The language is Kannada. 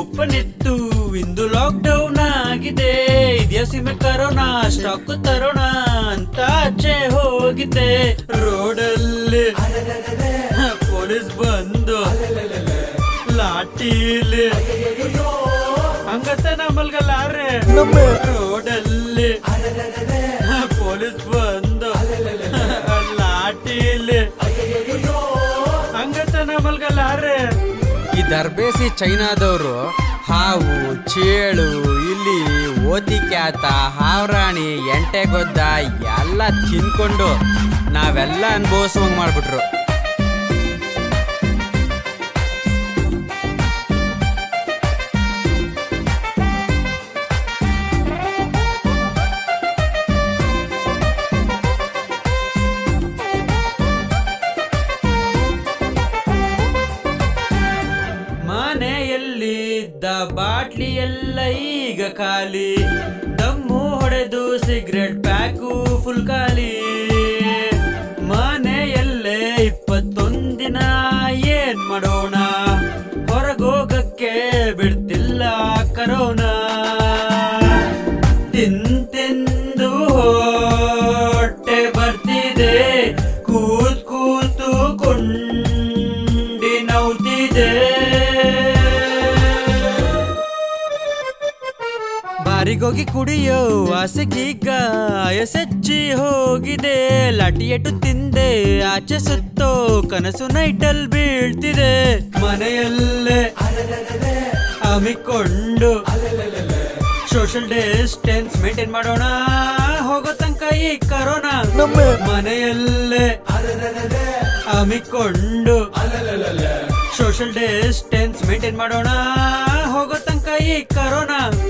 ಓಪನ್ ಇತ್ತು ಇಂದು ಲಾಕ್ ಡೌನ್ ಆಗಿದೆ ಇದೆಯಾ ಸಿಮೆ ಕರೋನಾ ಸ್ಟಾಕ್ ತರೋಣ ಅಂತ ಆಚೆ ಹೋಗಿದ್ದೆ ರೋಡಲ್ಲಿ ಪೊಲೀಸ್ ಬಂದು ಲಾಠೀಲಿ ಹಂಗತ್ತ ನಮ್ಮಲ್ಗಲ್ಲಾರೆ ರೋಡಲ್ಲಿ ಪೊಲೀಸ್ ಬಂದು ಲಾಠೀಲಿ ಹಂಗತ್ತ ನಮ್ಮಲ್ಗಲ್ಲಾರೆ ಈ ದರ್ಬೇಸಿ ಚೈನಾದವರು ಹಾವು ಚೇಳು ಇಲ್ಲಿ ಓತಿ ಕ್ಯಾತ ಹಾವ್ರಾಣಿ ಎಂಟೆ ಗೊದ್ದ ಎಲ್ಲ ತಿನ್ಕೊಂಡು ನಾವೆಲ್ಲ ಅನುಭವಿಸುವಂಗ್ ಮಾಡ್ಬಿಟ್ರು ಮನೆಯಲ್ಲಿದ್ದ ಬಾಟ್ಲಿ ಎಲ್ಲ ಈಗ ಖಾಲಿ ದಮ್ಮು ಹೊಡೆದು ಸಿಗರೆಟ್ ಪ್ಯಾಕು ಫುಲ್ ಖಾಲಿ ಮನೆಯಲ್ಲೇ ಇಪ್ಪತ್ತೊಂದಿನ ಏನ್ ಮಾಡೋಣ ಹೊರಗೋಗಕ್ಕೆ ಬಿಡ್ತಿಲ್ಲ ಕರೋನಾ ತಿಂತಿಂದು ಹೊಟ್ಟೆ ಬರ್ತಿದೆ ಕೂತ್ ಕೂತು ಕೊಂಡಿ ನವ್ತಿದೆ ಬಾರಿಗೋಗಿ ಕುಡಿಯೋ ಆಸೆಗೀಗ ಎಸೆಚ್ಚಿ ಹೋಗಿದೆ ಲಾಟಿ ಎಟ್ಟು ತಿಂದೆ ಆಚೆ ಸುತ್ತೋ ಕನಸು ನೈಟಲ್ ಬೀಳ್ತಿದೆ ಮನೆಯಲ್ಲೇ ಹಮ್ಮಿಕೊಂಡು ಸೋಷಿಯಲ್ ಡಿಸ್ಟೆನ್ಸ್ ಮೇಂಟೈನ್ ಮಾಡೋಣ ಹೋಗೋ ತನಕ ಈ ಕರೋನಾ ಮನೆಯಲ್ಲೇ ಹಮ್ಮಿಕೊಂಡು ಸೋಷಿಯಲ್ ಡಿಸ್ಟೆನ್ಸ್ ಮೇಂಟೈನ್ ಮಾಡೋಣ ಹೋಗೋ ತನಕ ಈ ಕರೋನಾ